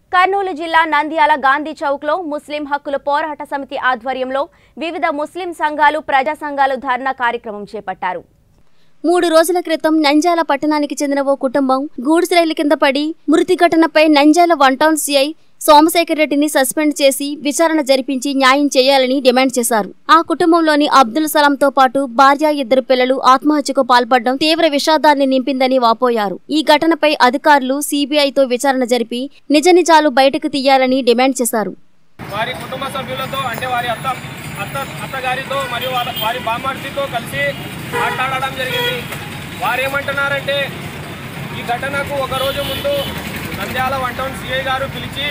కర్నూలు జిల్లా నంద్యాల గాంధీ చౌక్లో ముస్లిం హక్కుల పోరాట సమితి ఆధ్వర్యంలో వివిధ ముస్లిం సంఘాలు ప్రజా సంఘాలు ధర్నా కార్యక్రమం చేపట్టారు మూడు రోజుల క్రితం నంజాల పట్టణానికి చెందిన ఓ కుటుంబం గూడ్స్ రైలు కింద పడి మృతి ఘటనపై నంజాల వన్ టౌన్ సిఐ సోమశేఖర్ రెడ్డిని సస్పెండ్ చేసి విచారణ జరిపించి న్యాయం చేయాలని డిమాండ్ చేశారు ఆ కుటుంబంలోని అబ్దుల్ సలాంతో పాటు భార్య ఇద్దరు పిల్లలు ఆత్మహత్యకు పాల్పడడం తీవ్ర విషాదాన్ని నింపిందని వాపోయారు ఈ ఘటనపై అధికారులు సిబిఐతో విచారణ జరిపి నిజ నిజాలు బయటకు తీయాలని డిమాండ్ చేశారు వారి కుటుంబ సభ్యులతో అంటే వారి అత్త అత్త అత్తగారితో మరియు వాళ్ళ వారి బామ్మర్దితో కలిసి మాట్లాడడం జరిగింది వారు ఏమంటున్నారంటే ఈ ఘటనకు ఒక రోజు ముందు నంద్యాల వన్ టౌన్ సిఐ గారు పిలిచి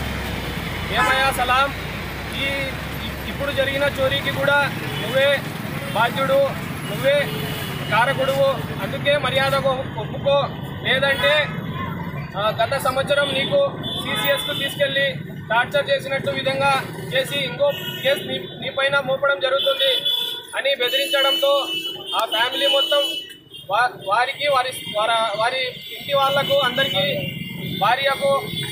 ఏమయ్యా సలాం ఈ ఇ- ఇప్పుడు జరిగిన చోరీకి కూడా నువ్వే బాధ్యుడు నువ్వే కారకుడువు అందుకే మర్యాదకు ఒప్పుకో లేదంటే ఆ, గత సంవత్సరం నీకు సిసిఎస్కు తీసుకెళ్లి టార్చర్ చేసినట్టు విధంగా చేసి ఇంకో కేసు నీ నీపైన మోపడం జరుగుతుంది అని బెదిరించడంతో ఆ ఫ్యామిలీ మొత్తం వా వారికి వారి వార- వారి ఇంటి వాళ్లకు అందరికీ భార్యకు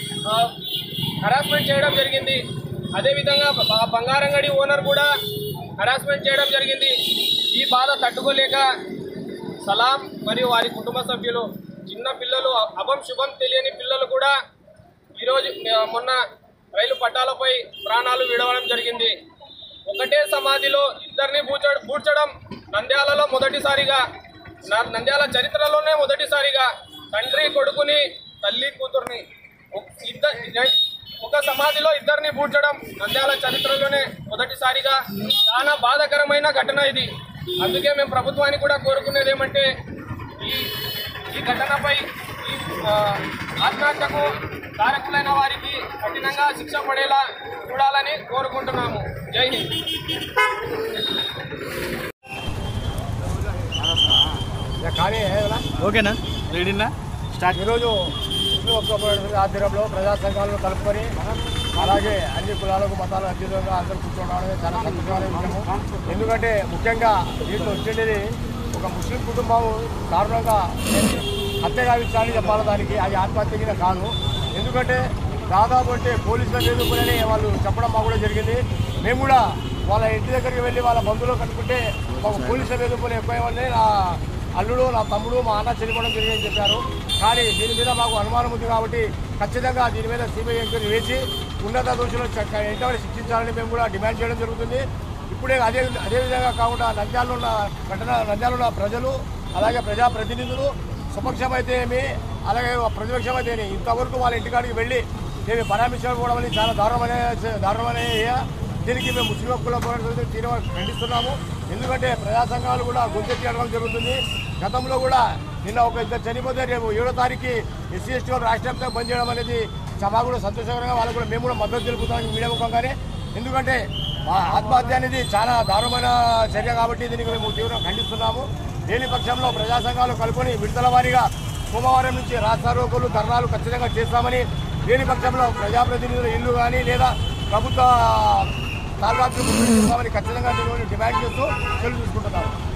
హరాస్మెంట్ చేయడం జరిగింది అదేవిధంగా బ- బంగారంగడి ఓనర్ కూడా హరాస్మెంట్ చేయడం జరిగింది ఈ బాధ తట్టుకోలేక సలాం మరియు వారి కుటుంబ సభ్యులు చిన్న పిల్లలు అభం శుభం తెలియని పిల్లలు కూడా ఈరోజు ఆ, మొన్న రైలు పట్టాలపై ప్రాణాలు విడవడం జరిగింది ఒకటే సమాధిలో ఇద్దరిని పూచ పూడ్చడం నంద్యాలలో మొదటిసారిగా న- నంద్యాల చరిత్రలోనే మొదటిసారిగా తండ్రి కొడుకుని తల్లి కూతుర్ని ఒక- ఇద్ద ఒక సమాధిలో ఇద్దరిని పూడ్చడం నంద్యాల చరిత్రలోనే మొదటిసారిగా చాలా బాధాకరమైన ఘటన ఇది అందుకే మేము ప్రభుత్వాన్ని కూడా కోరుకునేది ఏమంటే ఈ ఈ ఘటనపై ఈ ఆ, ఆత్మహత్యకు కారకులైన వారికి కఠినంగా శిక్ష పడేలా చూడాలని కోరుకుంటున్నాము జై హింద్ కానీ ఏదైనా ఓకేనా రెడీనా స్టార్ట్ ఈరోజు ముస్లిం ఒక్క పరిషత్ ఆధ్వర్యంలో ప్రజా సంఘాలను కలుపుకొని అలాగే అన్ని కులాలకు మతాలకు అతీతంగా అందరూ కూర్చోవడం అనేది చాలా సంతోషమైన విషయము ఎందుకంటే ముఖ్యంగా దీంట్లో వచ్చేది ఒక ముస్లిం కుటుంబం దారుణంగా హత్య గావించాలని చెప్పాలి దానికి అది ఆత్మహత్య కింద కాదు ఎందుకంటే దాదాపు అంటే పోలీసుల ఎదుర్కొనే వాళ్ళు చెప్పడం మాకు కూడా జరిగింది మేము కూడా వాళ్ళ ఇంటి దగ్గరికి వెళ్ళి వాళ్ళ బంధువులు కట్టుకుంటే మాకు పోలీసుల ఎదుర్కొని ఎక్కువ నా అల్లుడు నా తమ్ముడు మా అన్న చనిపోవడం జరిగిందని చెప్పారు కానీ దీని మీద మాకు అనుమానం ఉంది కాబట్టి ఖచ్చితంగా దీని మీద సిబిఐ ఎంక్వైరీ వేసి ఉన్నత దోషులు ఎంతవరకు శిక్షించాలని మేము కూడా డిమాండ్ చేయడం జరుగుతుంది ఇప్పుడే అదే అదేవిధంగా కాకుండా నంద్యాలలో ఉన్న ఘటన నంద్యాలలో ఉన్న ప్రజలు అలాగే ప్రజాప్రతినిధులు సుపక్షం అయితే ఏమి అలాగే ప్రతిపక్షం అయితే ఏమి, ఇంతవరకు వాళ్ళ ఇంటికాడికి వెళ్ళి మేము పరామర్శించకపోవడం అనేది చాలా దారుణమైన దారుణమైన దీనికి మేము ముస్లిం హక్కుల పోరాటం తీవ్రంగా ఖండిస్తున్నాము ఎందుకంటే ప్రజా సంఘాలు కూడా గొంతెత్తి అడగడం జరుగుతుంది గతంలో కూడా నిన్న ఒక ఇద్దరు చనిపోతే రేపు ఏడో తారీఖు ఎస్సీ ఎస్టీ వాళ్ళు రాష్ట్ర వ్యాప్తంగా బంద్ చేయడం అనేది సభ కూడా సంతోషకరంగా వాళ్ళకు కూడా మేము కూడా మద్దతు తెలుపుతాం మీడియా ముఖంగానే ఎందుకంటే ఆ ఆత్మహత్య అనేది చాలా దారుణమైన చర్య కాబట్టి దీనికి మేము తీవ్రంగా ఖండిస్తున్నాము లేని పక్షంలో ప్రజా సంఘాలు కలుపుకొని విడుదల వారీగా సోమవారం నుంచి రాస్తారోకోలు ధర్నాలు ఖచ్చితంగా చేస్తామని లేని పక్షంలో ప్రజాప్రతినిధుల ఇల్లు కానీ లేదా ప్రభుత్వ తాలూకాలు ఖచ్చితంగా డిమాండ్ చేస్తూ చెల్లు చూసుకుంటున్నాము